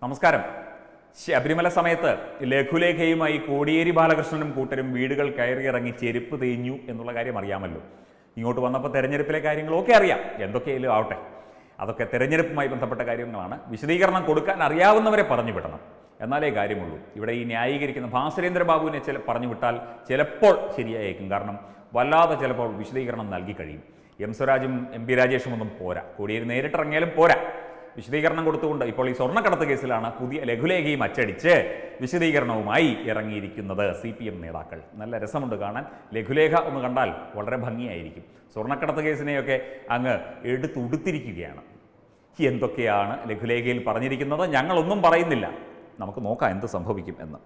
നമസ്കാരം ശബരിമല സമയത്ത് ലഘുലേഖയുമായി കോടിയേരി ബാലകൃഷ്ണനും കൂട്ടരും വീടുകൾ കയറിയിറങ്ങി ചെരുപ്പ് തേഞ്ഞു എന്നുള്ള കാര്യം അറിയാമല്ലോ ഇങ്ങോട്ട് വന്നപ്പോൾ തെരഞ്ഞെടുപ്പിലെ കാര്യങ്ങളൊക്കെ അറിയാം എന്തൊക്കെയായാലും ആവട്ടെ അതൊക്കെ തെരഞ്ഞെടുപ്പുമായി ബന്ധപ്പെട്ട കാര്യങ്ങളാണ് വിശദീകരണം കൊടുക്കാൻ അറിയാവുന്നവരെ പറഞ്ഞു വിടണം എന്നാലേ കാര്യമുള്ളൂ ഇവിടെ ഈ ന്യായീകരിക്കുന്ന ഭാസുരേന്ദ്ര ബാബുവിനെ ചില പറഞ്ഞു വിട്ടാൽ ചിലപ്പോൾ ശരിയായേക്കും കാരണം വല്ലാതെ ചിലപ്പോൾ വിശദീകരണം നൽകി കഴിയും എം സ്വരാജും എം പി രാജേഷും ഒന്നും പോരാ കോടിയേരി നേരിട്ടിറങ്ങിയാലും പോരാ വിശദീകരണം കൊടുത്തുകൊണ്ട് ഇപ്പോൾ ഈ സ്വർണ്ണക്കടത്ത് കേസിലാണ് പുതിയ ലഘുലേഖയും അച്ചടിച്ച് വിശദീകരണവുമായി ഇറങ്ങിയിരിക്കുന്നത് സി പി എം നേതാക്കൾ നല്ല രസമുണ്ട് കാണാൻ ലഘുലേഖ ഒന്ന് കണ്ടാൽ വളരെ ഭംഗിയായിരിക്കും സ്വർണ്ണക്കടത്ത് കേസിനെയൊക്കെ അങ്ങ് എടുത്തുടുത്തിരിക്കുകയാണ് എന്തൊക്കെയാണ് ലഘുലേഖയിൽ പറഞ്ഞിരിക്കുന്നത് ഞങ്ങളൊന്നും പറയുന്നില്ല നമുക്ക് നോക്കാം എന്ത് സംഭവിക്കും എന്ന്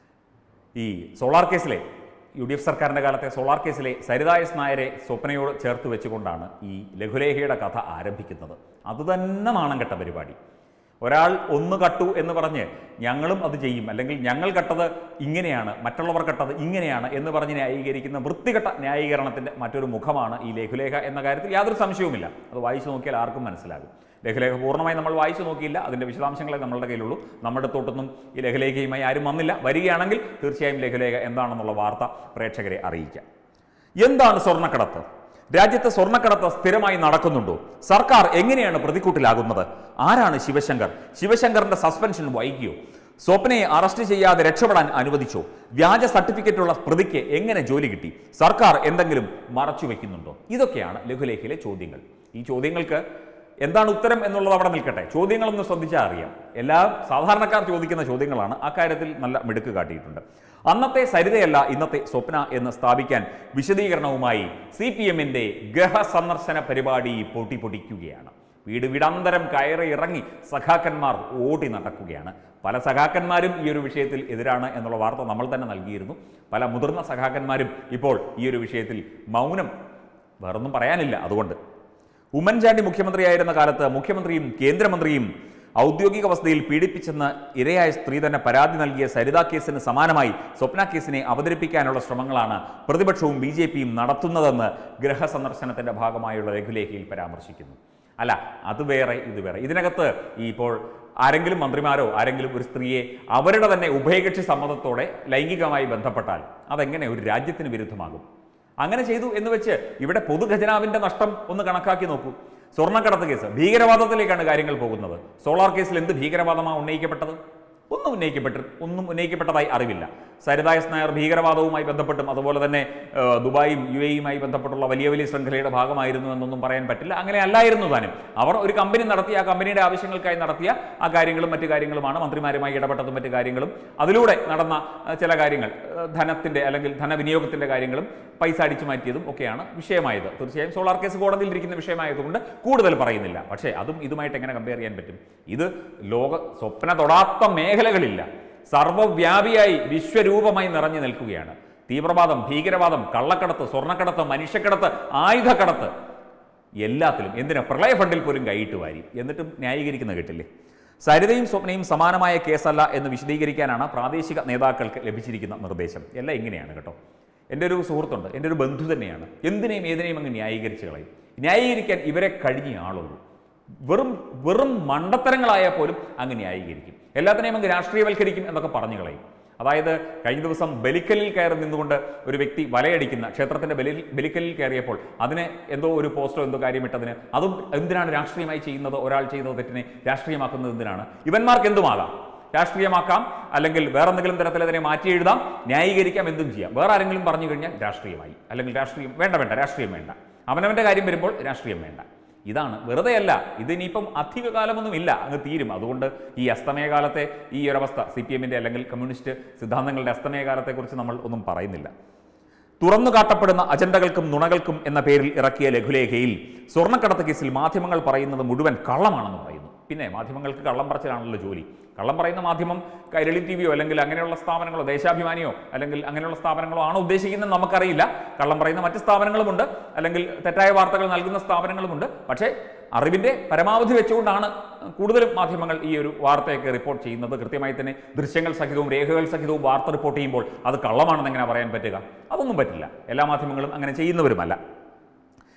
ഈ സോളാർ കേസിലെ യു ഡി എഫ് സർക്കാരിൻ്റെ കാലത്തെ സോളാർ കേസിലെ സരിത എസ് നായരെ സ്വപ്നയോട് ചേർത്ത് വെച്ചുകൊണ്ടാണ് ഈ ലഘുലേഖയുടെ കഥ ആരംഭിക്കുന്നത് അതുതന്നെ നാണം കെട്ട പരിപാടി ഒരാൾ ഒന്ന് കട്ടു എന്ന് പറഞ്ഞ് ഞങ്ങളും അത് ചെയ്യും അല്ലെങ്കിൽ ഞങ്ങൾ കട്ടത് ഇങ്ങനെയാണ് മറ്റുള്ളവർ കട്ടത് ഇങ്ങനെയാണ് എന്ന് പറഞ്ഞ് ന്യായീകരിക്കുന്ന വൃത്തികെട്ട ന്യായീകരണത്തിൻ്റെ മറ്റൊരു മുഖമാണ് ഈ ലഘുലേഖ എന്ന കാര്യത്തിൽ യാതൊരു സംശയവുമില്ല അത് വായിച്ചു നോക്കിയാൽ ആർക്കും മനസ്സിലാകും ലഘുലേഖ പൂർണ്ണമായി നമ്മൾ വായിച്ചു നോക്കിയില്ല അതിൻ്റെ വിശദാംശങ്ങളെ നമ്മളുടെ കയ്യിലുള്ളൂ നമ്മുടെ തൊട്ടൊന്നും ഈ ലഘുലേഖയുമായി ആരും വന്നില്ല വരികയാണെങ്കിൽ തീർച്ചയായും ലഘുലേഖ എന്താണെന്നുള്ള വാർത്ത പ്രേക്ഷകരെ അറിയിക്കാം എന്താണ് സ്വർണ്ണക്കടത്ത് രാജ്യത്ത് സ്വർണ്ണക്കടത്ത് സ്ഥിരമായി നടക്കുന്നുണ്ടോ സർക്കാർ എങ്ങനെയാണ് പ്രതിക്കൂട്ടിലാകുന്നത് ആരാണ് ശിവശങ്കർ ശിവശങ്കറിന്റെ സസ്പെൻഷൻ വൈകിയോ സ്വപ്നയെ അറസ്റ്റ് ചെയ്യാതെ രക്ഷപ്പെടാൻ അനുവദിച്ചോ വ്യാജ സർട്ടിഫിക്കറ്റുള്ള പ്രതിക്ക് എങ്ങനെ ജോലി കിട്ടി സർക്കാർ എന്തെങ്കിലും മറച്ചു വെക്കുന്നുണ്ടോ ഇതൊക്കെയാണ് ലഘുലേഖയിലെ ചോദ്യങ്ങൾ ഈ ചോദ്യങ്ങൾക്ക് എന്താണ് ഉത്തരം എന്നുള്ളത് അവിടെ നിൽക്കട്ടെ ചോദ്യങ്ങളൊന്ന് ശ്രദ്ധിച്ചാൽ അറിയാം എല്ലാ സാധാരണക്കാർ ചോദിക്കുന്ന ചോദ്യങ്ങളാണ് അക്കാര്യത്തിൽ നല്ല മിടുക്ക് കാട്ടിയിട്ടുണ്ട് അന്നത്തെ സരിതയല്ല ഇന്നത്തെ സ്വപ്ന എന്ന് സ്ഥാപിക്കാൻ വിശദീകരണവുമായി സി പി എമ്മിൻ്റെ ഗൃഹസന്ദർശന പരിപാടി പൊട്ടിപ്പൊടിക്കുകയാണ് വീട് വീടാന്തരം കയറി ഇറങ്ങി സഖാക്കന്മാർ ഓടി നടക്കുകയാണ് പല സഖാക്കന്മാരും ഈ ഒരു വിഷയത്തിൽ എതിരാണ് എന്നുള്ള വാർത്ത നമ്മൾ തന്നെ നൽകിയിരുന്നു പല മുതിർന്ന സഖാക്കന്മാരും ഇപ്പോൾ ഈ ഒരു വിഷയത്തിൽ മൗനം വേറൊന്നും പറയാനില്ല അതുകൊണ്ട് ഉമ്മൻചാണ്ടി മുഖ്യമന്ത്രിയായിരുന്ന കാലത്ത് മുഖ്യമന്ത്രിയും കേന്ദ്രമന്ത്രിയും ഔദ്യോഗിക വസതിയിൽ പീഡിപ്പിച്ചെന്ന് ഇരയായ സ്ത്രീ തന്നെ പരാതി നൽകിയ സരിതാ കേസിന് സമാനമായി സ്വപ്ന കേസിനെ അവതരിപ്പിക്കാനുള്ള ശ്രമങ്ങളാണ് പ്രതിപക്ഷവും ബി ജെ പിയും നടത്തുന്നതെന്ന് ഗൃഹസന്ദർശനത്തിന്റെ ഭാഗമായുള്ള ലഘുലേഖയിൽ പരാമർശിക്കുന്നു അല്ല അത് വേറെ ഇത് വേറെ ഇതിനകത്ത് ഈ ഇപ്പോൾ ആരെങ്കിലും മന്ത്രിമാരോ ആരെങ്കിലും ഒരു സ്ത്രീയെ അവരുടെ തന്നെ ഉഭയകക്ഷി സമ്മതത്തോടെ ലൈംഗികമായി ബന്ധപ്പെട്ടാൽ അതെങ്ങനെ ഒരു രാജ്യത്തിന് വിരുദ്ധമാകും അങ്ങനെ ചെയ്തു എന്ന് വെച്ച് ഇവിടെ പൊതുഖജനാവിന്റെ നഷ്ടം ഒന്ന് കണക്കാക്കി നോക്കൂ സ്വർണ്ണക്കടത്ത് കേസ് ഭീകരവാദത്തിലേക്കാണ് കാര്യങ്ങൾ പോകുന്നത് സോളാർ കേസിൽ എന്ത് ഭീകരവാദമാണ് ഉന്നയിക്കപ്പെട്ടത് ഒന്നും ഉന്നയിക്കപ്പെട്ട് ഒന്നും ഉന്നയിക്കപ്പെട്ടതായി അറിവില്ല സരിത എസ് നായർ ഭീകരവാദവുമായി ബന്ധപ്പെട്ടും അതുപോലെ തന്നെ ആ, ദുബായും യു എയുമായി ബന്ധപ്പെട്ടുള്ള വലിയ വലിയ ശൃംഖലയുടെ ഭാഗമായിരുന്നു എന്നൊന്നും പറയാൻ പറ്റില്ല അങ്ങനെ അല്ലായിരുന്നു താനും അവർ ഒരു കമ്പനി നടത്തിയ ആ കമ്പനിയുടെ ആവശ്യങ്ങൾക്കായി നടത്തിയ ആ കാര്യങ്ങളും മറ്റു കാര്യങ്ങളുമാണ് മന്ത്രിമാരുമായി ഇടപെട്ടതും മറ്റു കാര്യങ്ങളും അതിലൂടെ നടന്ന ആ, ചില കാര്യങ്ങൾ ആ, ധനത്തിന്റെ അല്ലെങ്കിൽ ധനവിനിയോഗത്തിന്റെ കാര്യങ്ങളും പൈസ അടിച്ചു മാറ്റിയതും ഒക്കെയാണ് വിഷയമായത് തീർച്ചയായും സോളാർ കേസ് കോടതിയിൽ ഇരിക്കുന്ന വിഷയമായതുകൊണ്ട് കൂടുതൽ പറയുന്നില്ല പക്ഷേ അതും ഇതുമായിട്ട് എങ്ങനെ കമ്പയർ ചെയ്യാൻ പറ്റും ഇത് ലോക സ്വപ്ന തൊടാത്ത മേഖലകളില്ല സർവ്വവ്യാപിയായി വിശ്വരൂപമായി നിറഞ്ഞു നിൽക്കുകയാണ് തീവ്രവാദം ഭീകരവാദം കള്ളക്കടത്ത് സ്വർണ്ണക്കടത്ത് മനുഷ്യക്കടത്ത് ആയുധക്കടത്ത് എല്ലാത്തിലും എന്തിനാ പ്രളയ ഫണ്ടിൽ പോലും കൈയിട്ട് വാരി എന്നിട്ടും ന്യായീകരിക്കുന്ന കേട്ടില്ലേ സരിതയും സ്വപ്നയും സമാനമായ കേസല്ല എന്ന് വിശദീകരിക്കാനാണ് പ്രാദേശിക നേതാക്കൾക്ക് ലഭിച്ചിരിക്കുന്ന നിർദ്ദേശം എല്ലാം ഇങ്ങനെയാണ് കേട്ടോ എൻ്റെ ഒരു സുഹൃത്തുണ്ട് എൻ്റെ ഒരു ബന്ധു തന്നെയാണ് എന്തിനേയും ഏതിനേയും അങ്ങ് ന്യായീകരിച്ച് കളയും ന്യായീകരിക്കാൻ ഇവരെ കഴിഞ്ഞ ആളുള്ളൂ വെറും വെറും മണ്ടത്തരങ്ങളായാൽ പോലും അങ്ങ് ന്യായീകരിക്കും എല്ലാത്തിനെയും അങ്ങ് രാഷ്ട്രീയവൽക്കരിക്കും എന്നൊക്കെ പറഞ്ഞു കളയും അതായത് കഴിഞ്ഞ ദിവസം ബലിക്കലിൽ കയറി നിന്നുകൊണ്ട് ഒരു വ്യക്തി വലയടിക്കുന്ന ക്ഷേത്രത്തിന്റെ ബലി ബലിക്കലിൽ കയറിയപ്പോൾ അതിന് എന്തോ ഒരു പോസ്റ്റോ എന്തോ കാര്യമിട്ടതിന് അതും എന്തിനാണ് രാഷ്ട്രീയമായി ചെയ്യുന്നത് ഒരാൾ ചെയ്യുന്നത് തെറ്റിനെ രാഷ്ട്രീയമാക്കുന്നത് എന്തിനാണ് ഇവന്മാർക്ക് എന്തുമാകാം രാഷ്ട്രീയമാക്കാം അല്ലെങ്കിൽ വേറെ എന്തെങ്കിലും തരത്തിൽ അതിനെ മാറ്റി എഴുതാം ന്യായീകരിക്കാം എന്തും ചെയ്യാം വേറെ ആരെങ്കിലും പറഞ്ഞു കഴിഞ്ഞാൽ രാഷ്ട്രീയമായി അല്ലെങ്കിൽ രാഷ്ട്രീയം വേണ്ട വേണ്ട രാഷ്ട്രീയം വേണ്ട അവനവന്റെ കാര്യം വരുമ്പോൾ രാഷ്ട്രീയം വേണ്ട ഇതാണ് വെറുതെ അല്ല ഇതിനിയിപ്പം അധിക കാലമൊന്നും ഇല്ല അങ്ങ് തീരും അതുകൊണ്ട് ഈ അസ്തമയകാലത്തെ ഈ ഒരവസ്ഥ സി പി എമ്മിൻ്റെ അല്ലെങ്കിൽ കമ്മ്യൂണിസ്റ്റ് സിദ്ധാന്തങ്ങളുടെ അസ്തമയകാലത്തെക്കുറിച്ച് നമ്മൾ ഒന്നും പറയുന്നില്ല തുറന്നു കാട്ടപ്പെടുന്ന അജണ്ടകൾക്കും നുണകൾക്കും എന്ന പേരിൽ ഇറക്കിയ ലഘുലേഖയിൽ സ്വർണ്ണക്കടത്ത് കേസിൽ മാധ്യമങ്ങൾ പറയുന്നത് മുഴുവൻ കള്ളമാണെന്ന് പറയുന്നു പിന്നെ മാധ്യമങ്ങൾക്ക് കള്ളം പറച്ചിലാണല്ലോ ജോലി കള്ളം പറയുന്ന മാധ്യമം കൈരളി ടി വിയോ അല്ലെങ്കിൽ അങ്ങനെയുള്ള സ്ഥാപനങ്ങളോ ദേശാഭിമാനിയോ അല്ലെങ്കിൽ അങ്ങനെയുള്ള സ്ഥാപനങ്ങളോ ആണോ ഉദ്ദേശിക്കുന്നത് നമുക്കറിയില്ല കള്ളം പറയുന്ന മറ്റ് സ്ഥാപനങ്ങളുമുണ്ട് അല്ലെങ്കിൽ തെറ്റായ വാർത്തകൾ നൽകുന്ന സ്ഥാപനങ്ങളുമുണ്ട് പക്ഷേ അറിവിൻ്റെ പരമാവധി വെച്ചുകൊണ്ടാണ് കൂടുതലും മാധ്യമങ്ങൾ ഈ ഒരു വാർത്തയൊക്കെ റിപ്പോർട്ട് ചെയ്യുന്നത് കൃത്യമായി തന്നെ ദൃശ്യങ്ങൾ സഹിതവും രേഖകൾ സഹിതവും വാർത്ത റിപ്പോർട്ട് ചെയ്യുമ്പോൾ അത് കള്ളമാണെന്ന് എങ്ങനെ പറയാൻ പറ്റുക അതൊന്നും പറ്റില്ല എല്ലാ മാധ്യമങ്ങളും അങ്ങനെ ചെയ്യുന്നവരുമല്ല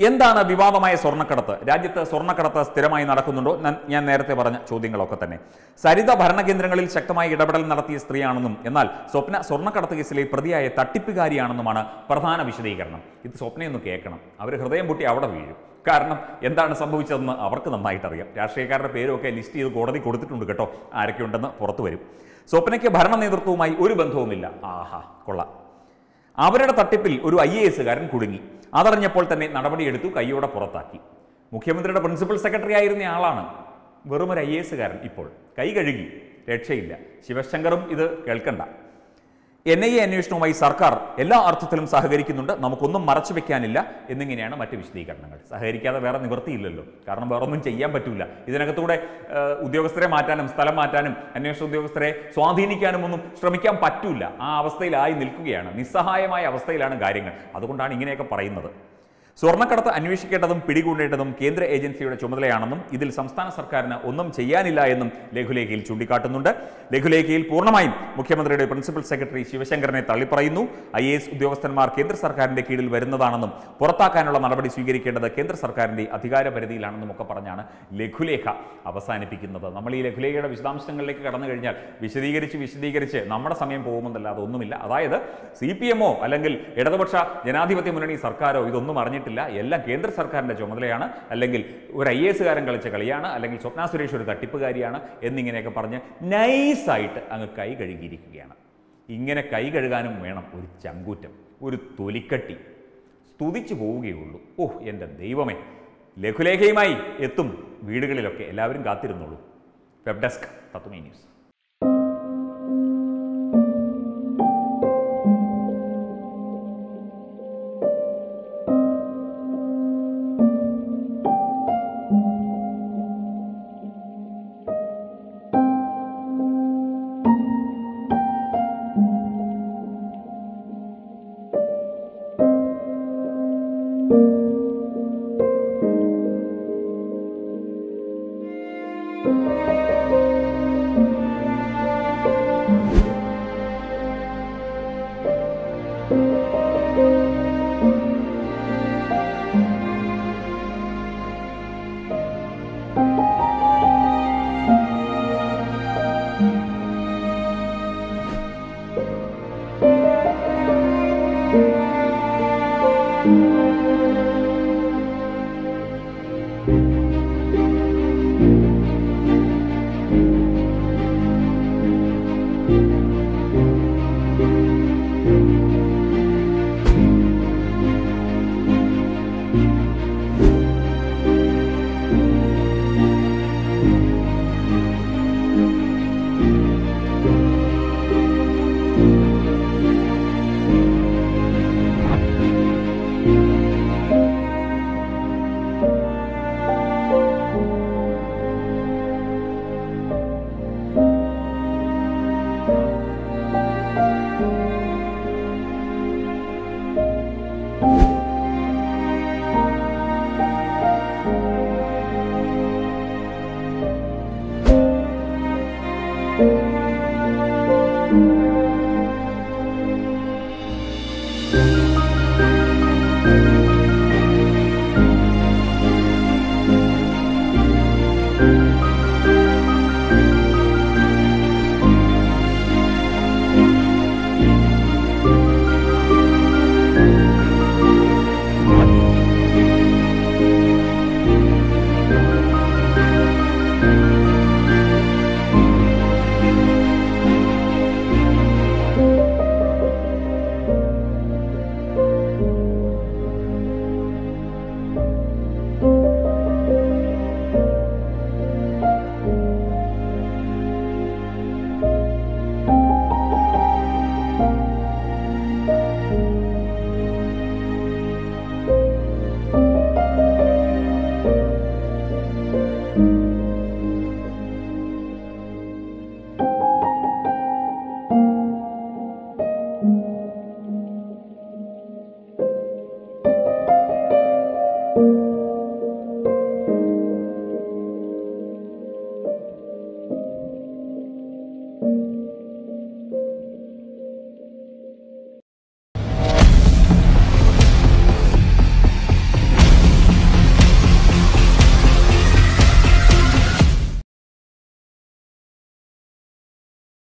എന്താണ് വിവാദമായ സ്വർണ്ണക്കടത്ത് രാജ്യത്ത് സ്വർണ്ണക്കടത്ത് സ്ഥിരമായി നടക്കുന്നുണ്ടോ ഞാൻ- ഞാൻ നേരത്തെ പറഞ്ഞ ചോദ്യങ്ങളൊക്കെ തന്നെ സരിത ഭരണകേന്ദ്രങ്ങളിൽ ശക്തമായ ഇടപെടൽ നടത്തിയ സ്ത്രീയാണെന്നും എന്നാൽ സ്വപ്ന സ്വർണ്ണക്കടത്ത് കേസിലെ പ്രതിയായ തട്ടിപ്പുകാരിയാണെന്നുമാണ് പ്രധാന വിശദീകരണം ഇത് സ്വപ്നയൊന്ന് കേൾക്കണം അവർ ഹൃദയം പൊട്ടി അവിടെ വീഴും കാരണം എന്താണ് സംഭവിച്ചതെന്ന് അവർക്ക് നന്നായിട്ട് അറിയാം രാഷ്ട്രീയക്കാരുടെ പേരൊക്കെ ലിസ്റ്റ് ചെയ്ത് കോടതി കൊടുത്തിട്ടുണ്ട് കേട്ടോ ആരൊക്കെ ഉണ്ടെന്ന് പുറത്തു വരും സ്വപ്നയ്ക്ക് ഭരണ നേതൃത്വവുമായി ഒരു ബന്ധവുമില്ല ആഹാ കൊള്ളാം അവരുടെ തട്ടിപ്പിൽ ഒരു ഐ എ എസുകാരൻ കുടുങ്ങി അതറിഞ്ഞപ്പോൾ തന്നെ നടപടിയെടുത്തു കൈയോടെ പുറത്താക്കി മുഖ്യമന്ത്രിയുടെ പ്രിൻസിപ്പൽ സെക്രട്ടറി ആയിരുന്ന ആളാണ് വെറും ഒരു ഐ എ എസുകാരൻ ഇപ്പോൾ കൈ കഴുകി രക്ഷയില്ല ശിവശങ്കറും ഇത് കേൾക്കണ്ട എൻ ഐ എ അന്വേഷണവുമായി സർക്കാർ എല്ലാ അർത്ഥത്തിലും സഹകരിക്കുന്നുണ്ട് നമുക്കൊന്നും മറച്ചു വെക്കാനില്ല എന്നിങ്ങനെയാണ് മറ്റ് വിശദീകരണങ്ങൾ സഹകരിക്കാതെ വേറെ നിവൃത്തിയില്ലല്ലോ കാരണം വേറെ ഒന്നും ചെയ്യാൻ പറ്റില്ല ഇതിനകത്തൂടെ ഏഹ്, ഉദ്യോഗസ്ഥരെ മാറ്റാനും സ്ഥലം മാറ്റാനും അന്വേഷണ ഉദ്യോഗസ്ഥരെ സ്വാധീനിക്കാനും ഒന്നും ശ്രമിക്കാൻ പറ്റൂല ആ അവസ്ഥയിലായി നിൽക്കുകയാണ് നിസ്സഹായമായ അവസ്ഥയിലാണ് കാര്യങ്ങൾ അതുകൊണ്ടാണ് ഇങ്ങനെയൊക്കെ പറയുന്നത് സ്വർണ്ണക്കടത്ത് അന്വേഷിക്കേണ്ടതും പിടികൂടേണ്ടതും കേന്ദ്ര ഏജൻസിയുടെ ചുമതലയാണെന്നും ഇതിൽ സംസ്ഥാന സർക്കാരിന് ഒന്നും ചെയ്യാനില്ല എന്നും ലഘുലേഖയിൽ ചൂണ്ടിക്കാട്ടുന്നുണ്ട് ലഘുലേഖയിൽ പൂർണ്ണമായും മുഖ്യമന്ത്രിയുടെ പ്രിൻസിപ്പൽ സെക്രട്ടറി ശിവശങ്കരനെ തള്ളിപ്പറയുന്നു ഐ എ എസ് ഉദ്യോഗസ്ഥന്മാർ കേന്ദ്ര സർക്കാരിന്റെ കീഴിൽ വരുന്നതാണെന്നും പുറത്താക്കാനുള്ള നടപടി സ്വീകരിക്കേണ്ടത് കേന്ദ്ര സർക്കാരിന്റെ അധികാര പരിധിയിലാണെന്നും ഒക്കെ പറഞ്ഞാണ് ലഘുലേഖ അവസാനിപ്പിക്കുന്നത് നമ്മൾ ഈ ലഘുലേഖയുടെ വിശദാംശങ്ങളിലേക്ക് കടന്നു കഴിഞ്ഞാൽ വിശദീകരിച്ച് വിശദീകരിച്ച് നമ്മുടെ സമയം പോകുമെന്നല്ലാതെ ഒന്നുമില്ല അതായത് സി പി എമ്മോ അല്ലെങ്കിൽ ഇടതുപക്ഷ ജനാധിപത്യ മുന്നണി സർക്കാരോ ഇതൊന്നും അറിഞ്ഞിട്ടില്ല എല്ലാം കേന്ദ്ര സർക്കാരിന്റെ ചുമതലയാണ് അല്ലെങ്കിൽ ഒരു ഐ എസ് കാരൻ കളിച്ച കളിയാണ് അല്ലെങ്കിൽ സ്വപ്ന സുരേഷ് ഒരു തട്ടിപ്പുകാരിയാണ് എന്നിങ്ങനെയൊക്കെ പറഞ്ഞ് നൈസായിട്ട് അങ്ങ് കൈ കഴുകിയിരിക്കുകയാണ് ഇങ്ങനെ കൈ കഴുകാനും വേണം ഒരു ചങ്കൂറ്റം ഒരു തൊലിക്കട്ടി സ്തുതിച്ചു പോവുകയുള്ളൂ ഓഹ് എൻ്റെ ദൈവമേ ലഘുലേഖയുമായി എത്തും വീടുകളിലൊക്കെ എല്ലാവരും കാത്തിരുന്നുള്ളൂ വെബ് ഡെസ്ക് തത്വമേ ന്യൂസ് thank you